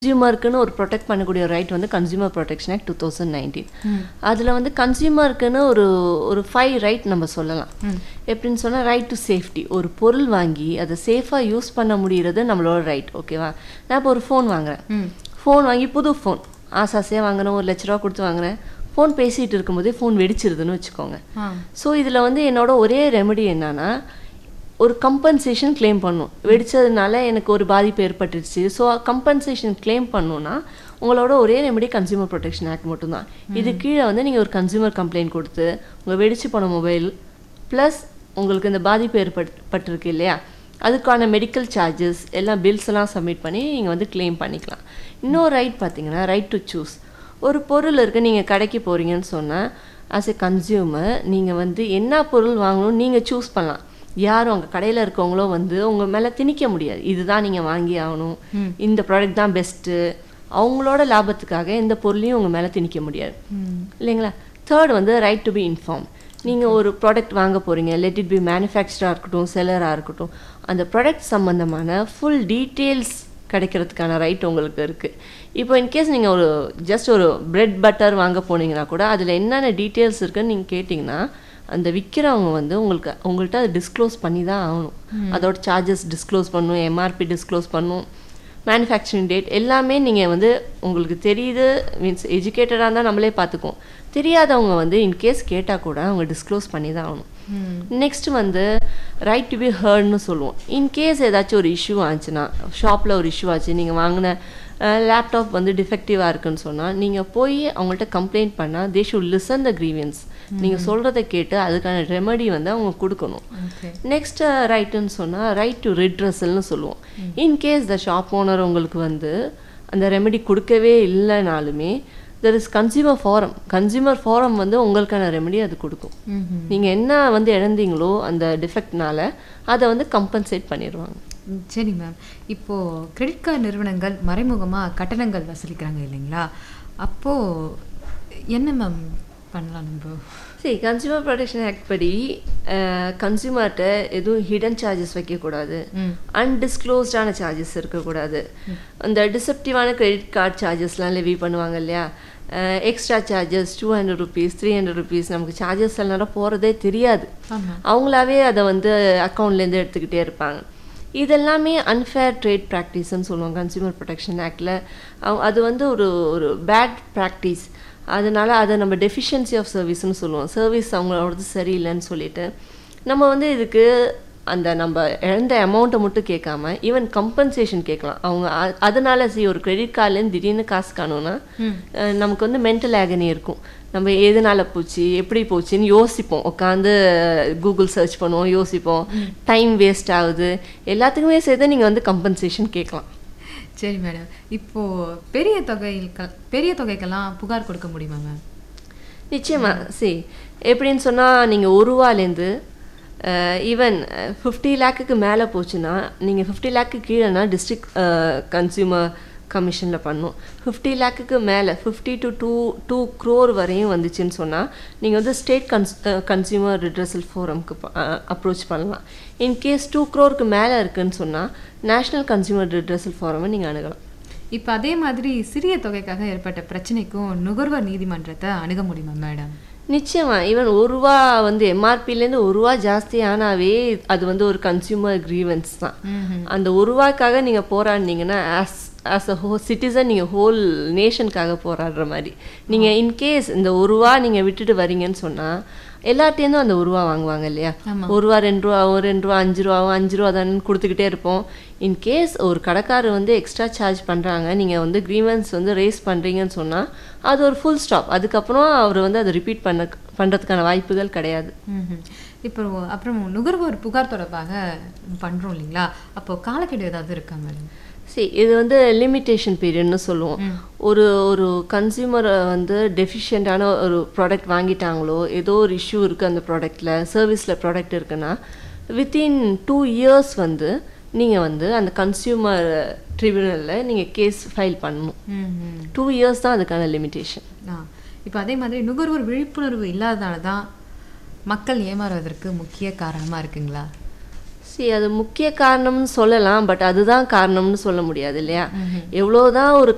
கன்சியூமருக்குன்னு ஒரு ப்ரொடெக்ட் பண்ணக்கூடிய ரைட் வந்து consumer protection act two thousand nineteen அதில் வந்து கன்சியூமருக்குன்னு ஒரு ஒரு ஃபைவ் ரைட் நம்ம சொல்லலாம் எப்படின்னு சொன்னால் ரைட் டு சேஃப்டி ஒரு பொருள் வாங்கி அதை சேஃபாக யூஸ் பண்ண முடியறது நம்மளோட ரைட் ஓகேவா நான் இப்போ ஒரு ஃபோன் வாங்குறேன் ஃபோன் வாங்கி புது ஃபோன் ஆசாசையாக வாங்கினேன் ஒரு லட்ச ரூபா கொடுத்து வாங்குறேன் ஃபோன் பேசிகிட்டு இருக்கும்போதே ஃபோன் வெடிச்சிருதுன்னு வச்சுக்கோங்க ஸோ இதில் வந்து என்னோட ஒரே ரெமெடி என்னன்னா ஒரு கம்பன்சேஷன் claim பண்ணும் வெடிச்சதுனால எனக்கு ஒரு பாதிப்பு ஏற்பட்டுருச்சு ஸோ கம்பன்சேஷன் claim பண்ணணும்னா உங்களோட ஒரே ரெமெடி கன்சியூமர் ப்ரொடெக்ஷன் ஆக்ட் மட்டும்தான் இது கீழே வந்து நீங்கள் ஒரு கன்சியூமர் கம்ப்ளைண்ட் கொடுத்து உங்கள் வெடிச்சு போன மொபைல் ப்ளஸ் உங்களுக்கு இந்த பாதிப்பு ஏற்பட்டிருக்கு இல்லையா அதுக்கான மெடிக்கல் சார்ஜஸ் எல்லாம் பில்ஸ் எல்லாம் சப்மிட் பண்ணி நீங்கள் வந்து claim பண்ணிக்கலாம் இன்னொரு ரைட் பார்த்தீங்கன்னா ரைட் டு சூஸ் ஒரு பொருள் இருக்குது நீங்கள் கடைக்கு போகிறீங்கன்னு சொன்னால் ஆஸ் எ கன்சியூமர் நீங்கள் வந்து என்ன பொருள் வாங்கணும் நீங்கள் சூஸ் பண்ணலாம் யாரும் அங்கே கடையில் இருக்கவங்களோ வந்து உங்கள் மேலே திணிக்க முடியாது இதுதான் நீங்கள் வாங்கி ஆகணும் இந்த ப்ராடக்ட் தான் பெஸ்ட்டு அவங்களோட லாபத்துக்காக எந்த பொருளையும் உங்கள் மேலே திணிக்க முடியாது இல்லைங்களா தேர்ட் வந்து ரைட் டு பி இன்ஃபார்ம் நீங்கள் ஒரு ப்ராடக்ட் வாங்க போகிறீங்க லெட் இட் பி மேனுஃபேக்சராக இருக்கட்டும் செல்லராக இருக்கட்டும் அந்த ப்ராடக்ட் சம்மந்தமான ஃபுல் டீட்டெயில்ஸ் கிடைக்கிறதுக்கான ரைட் உங்களுக்கு இருக்குது இப்போ இன்கேஸ் நீங்கள் ஒரு ஜஸ்ட் ஒரு பிரெட் பட்டர் வாங்க போனீங்கன்னா கூட அதில் என்னென்ன டீட்டெயில்ஸ் இருக்குன்னு நீங்கள் கேட்டிங்கன்னா அந்த விற்கிறவங்க வந்து உங்களுக்கு உங்கள்கிட்ட அதை டிஸ்க்ளோஸ் பண்ணி தான் ஆகணும் அதோட சார்ஜஸ் டிஸ்க்ளோஸ் பண்ணணும் எம்ஆர்பி டிஸ்க்ளோஸ் பண்ணணும் மேனுஃபேக்சரிங் டேட் எல்லாமே நீங்கள் வந்து உங்களுக்கு தெரியுது மீன்ஸ் எஜுகேட்டடாக இருந்தால் நம்மளே பார்த்துக்குவோம் தெரியாதவங்க வந்து இன்கேஸ் கேட்டால் கூட அவங்க டிஸ்க்ளோஸ் பண்ணி தான் ஆகணும் நெக்ஸ்ட் வந்து ரைட் டு பி ஹர்ட்னு சொல்லுவோம் இன்கேஸ் ஏதாச்சும் ஒரு இஷ்யூ ஆச்சுன்னா ஷாப்பில் ஒரு இஷ்யூ ஆச்சு நீங்கள் வாங்கின லேப்டாப் வந்து டிஃபெக்டிவாக இருக்குன்னு சொன்னால் நீங்கள் போய் அவங்கள்ட்ட கம்ப்ளைண்ட் பண்ணால் they should listen the grievance நீங்கள் சொல்கிறத கேட்டு அதுக்கான ரெமெடி வந்து அவங்க கொடுக்கணும் நெக்ஸ்ட் ரைட்டுன்னு சொன்னால் ரைட் டு ரிட்ரஸல்னு சொல்லுவோம் இன்கேஸ் த ஷாப் ஓனர் உங்களுக்கு வந்து அந்த ரெமெடி கொடுக்கவே இல்லைனாலுமே there is consumer forum consumer forum வந்து உங்களுக்கான ரெமெடி அது கொடுக்கும் நீங்கள் என்ன வந்து இழந்தீங்களோ அந்த டிஃபெக்ட்னால அதை வந்து கம்பன்சேட் பண்ணிடுவாங்க ம், சரி மேம் இப்போ கிரெடிட் கார்டு நிறுவனங்கள் மறைமுகமா கட்டணங்கள் வசூலிக்கிறாங்க இல்லைங்களா அப்போ என்ன மேம் பண்ணலாம் நம்ம சரி கன்சியூமர் ப்ரொடெக்ஷன் ஆக்ட் படி கன்சியூமர்கிட்ட எதுவும் ஹிடன் சார்ஜஸ் வைக்கக்கூடாது அன்டிஸ்க்ளோஸ்டான சார்ஜஸ் இருக்கக்கூடாது அந்த டிசெப்டிவான கிரெடிட் கார்டு சார்ஜஸ்லாம் லெவி பண்ணுவாங்க இல்லையா extra charges two hundred rupees three hundred rupees நமக்கு சார்ஜஸ் சில நேரம் போகிறதே தெரியாது ஆமா அவங்களாவே அதை வந்து அக்கௌண்ட்லேருந்து எடுத்துக்கிட்டே இருப்பாங்க இதெல்லாமே அன்ஃபேர் ட்ரேட் ப்ராக்டிஸ்ன்னு சொல்லுவாங்க கன்சியூமர் ப்ரொடெக்ஷன் ஆக்டில் அது வந்து ஒரு ஒரு பேட் ப்ராக்டிஸ் அதனால அதை நம்ம டெஃபிஷியன்சி ஆஃப் சர்வீஸ்னு சொல்லுவோம் சர்வீஸ் அவங்களோடது சரியில்லைன்னு சொல்லிட்டு நம்ம வந்து இதுக்கு அந்த நம்ம இழந்த அமௌண்ட்டை மட்டும் கேட்காம ஈவன் கம்பன்சேஷன் கேட்கலாம் அவங்க அ- அதனால சரி ஒரு கிரெடிட் கார்ட்லேருந்து திடீர்னு காசு காணும்னா அஹ், நமக்கு வந்து மென்டல் ஆகனி இருக்கும் நம்ம எதனால போச்சு எப்படி போச்சுன்னு யோசிப்போம் உட்காந்து கூகுள் சர்ச் பண்ணுவோம் யோசிப்போம் டைம் வேஸ்ட் ஆகுது எல்லாத்துக்குமே சேர்த்து நீங்கள் வந்து கம்பன்சேஷன் கேட்கலாம் சரி மேடம் இப்போ பெரிய தொகை பெரிய தொகைக்கெல்லாம் புகார் கொடுக்க முடியுமா மேம் நிச்சயமா சரி எப்படின்னு சொன்னால் நீங்கள் ஒரு ரூபாலேருந்து ஈவன் ஃபிஃப்டி லேக்குக்கு மேலே போச்சுன்னா நீங்கள் ஃபிஃப்டி லேக்கு கீழேனா டிஸ்ட்ரிக்ட் கன்சியூமர் கமிஷனில் பண்ணும் ஃபிஃப்டி லேக்குக்கு மேலே fifty to two two crore வரையும் வந்துச்சுன்னு சொன்னால் நீங்கள் வந்து ஸ்டேட் கன்ஸ் கன்சியூமர் ரிட்ரஸல் ஃபோரம்க்கு அப்ரோச் பண்ணலாம் இன்கேஸ் டூ க்ரோருக்கு மேலே இருக்குன்னு சொன்னால் நேஷ்னல் கன்சியூமர் ரிட்ரஸல் ஃபோரமை நீங்கள் அணுகலாம் இப்போ அதே மாதிரி சிறிய தொகைக்காக ஏற்பட்ட பிரச்சனைக்கும் நுகர்வோர் நீதிமன்றத்தை அணுக முடியுமா மேடம் நிச்சயமா ஈவன் ஒரு ரூபா வந்து எம்ஆர்பிலேருந்து ஒரு ரூபா ஜாஸ்தி ஆனாவே அது வந்து ஒரு கன்சியூமர் கிரீவன்ஸ் தான் அந்த ஒரு ரூபாய்க்காக நீங்கள் போராடினீங்கன்னா ஆஸ் ஆஸ் அ ஹோ சிட்டிசன் நீங்கள் ஹோல் நேஷனுக்காக போராடுற மாதிரி நீங்கள் இன்கேஸ் இந்த ஒரு ரூபா நீங்கள் விட்டுட்டு வரீங்கன்னு சொன்னால் எல்லார்ட்டேருந்தும் அந்த ஒரு ரூபா வாங்குவாங்க இல்லையா ஒரு ரூபா ரெண்டு ரூபா ஒரு ரெண்டு ரூபா அஞ்சு ரூபாவும் அஞ்சு ரூபா தானே கொடுத்துக்கிட்டே இருப்போம் இன்கேஸ் ஒரு கடைக்காரர் வந்து எக்ஸ்ட்ரா சார்ஜ் பண்ணுறாங்க நீங்கள் வந்து க்ரீவன்ஸ் வந்து ரேஸ் பண்ணுறீங்கன்னு சொன்னால் அது ஒரு ஃபுல் ஸ்டாப் அதுக்கப்புறம் அவர் வந்து அதை ரிப்பீட் பண்ண பண்ணுறதுக்கான வாய்ப்புகள் கிடையாது ம்ஹும். இப்போ அப்புறம் நுகர்வோர் புகார் தொடர்பாக பண்றோம் இல்லைங்களா அப்போ காலக்கெடு ஏதாவது இருக்கா மேடம் சரி இது வந்து லிமிட்டேஷன் பீரியட்னு சொல்லுவோம் ஒரு ஒரு கன்சியூமரை வந்து டெஃபிஷியண்ட்டான ஒரு ப்ராடக்ட் வாங்கிட்டாங்களோ ஏதோ ஒரு இஷ்யூ இருக்குது அந்த ப்ராடக்ட்டில் சர்வீஸில் ப்ராடக்ட் இருக்குன்னா வித்தின் டூ இயர்ஸ் வந்து நீங்கள் வந்து அந்த கன்சியூமர் ட்ரிபியூனலில் நீங்கள் கேஸ் ஃபைல் பண்ணணும் ம்ஹும். டூ இயர்ஸ் தான் அதுக்கான லிமிட்டேஷன் ஆ இப்போ அதே மாதிரி நுகர்வோர் விழிப்புணர்வு இல்லாதனால தான் மக்கள் ஏமாறுவதற்கு முக்கிய காரணமா இருக்குங்களா சரி அது முக்கிய காரணம்னு சொல்லலாம் பட் அதுதான் காரணம்னு சொல்ல முடியாது இல்லையா எவ்வளோதான் ஒரு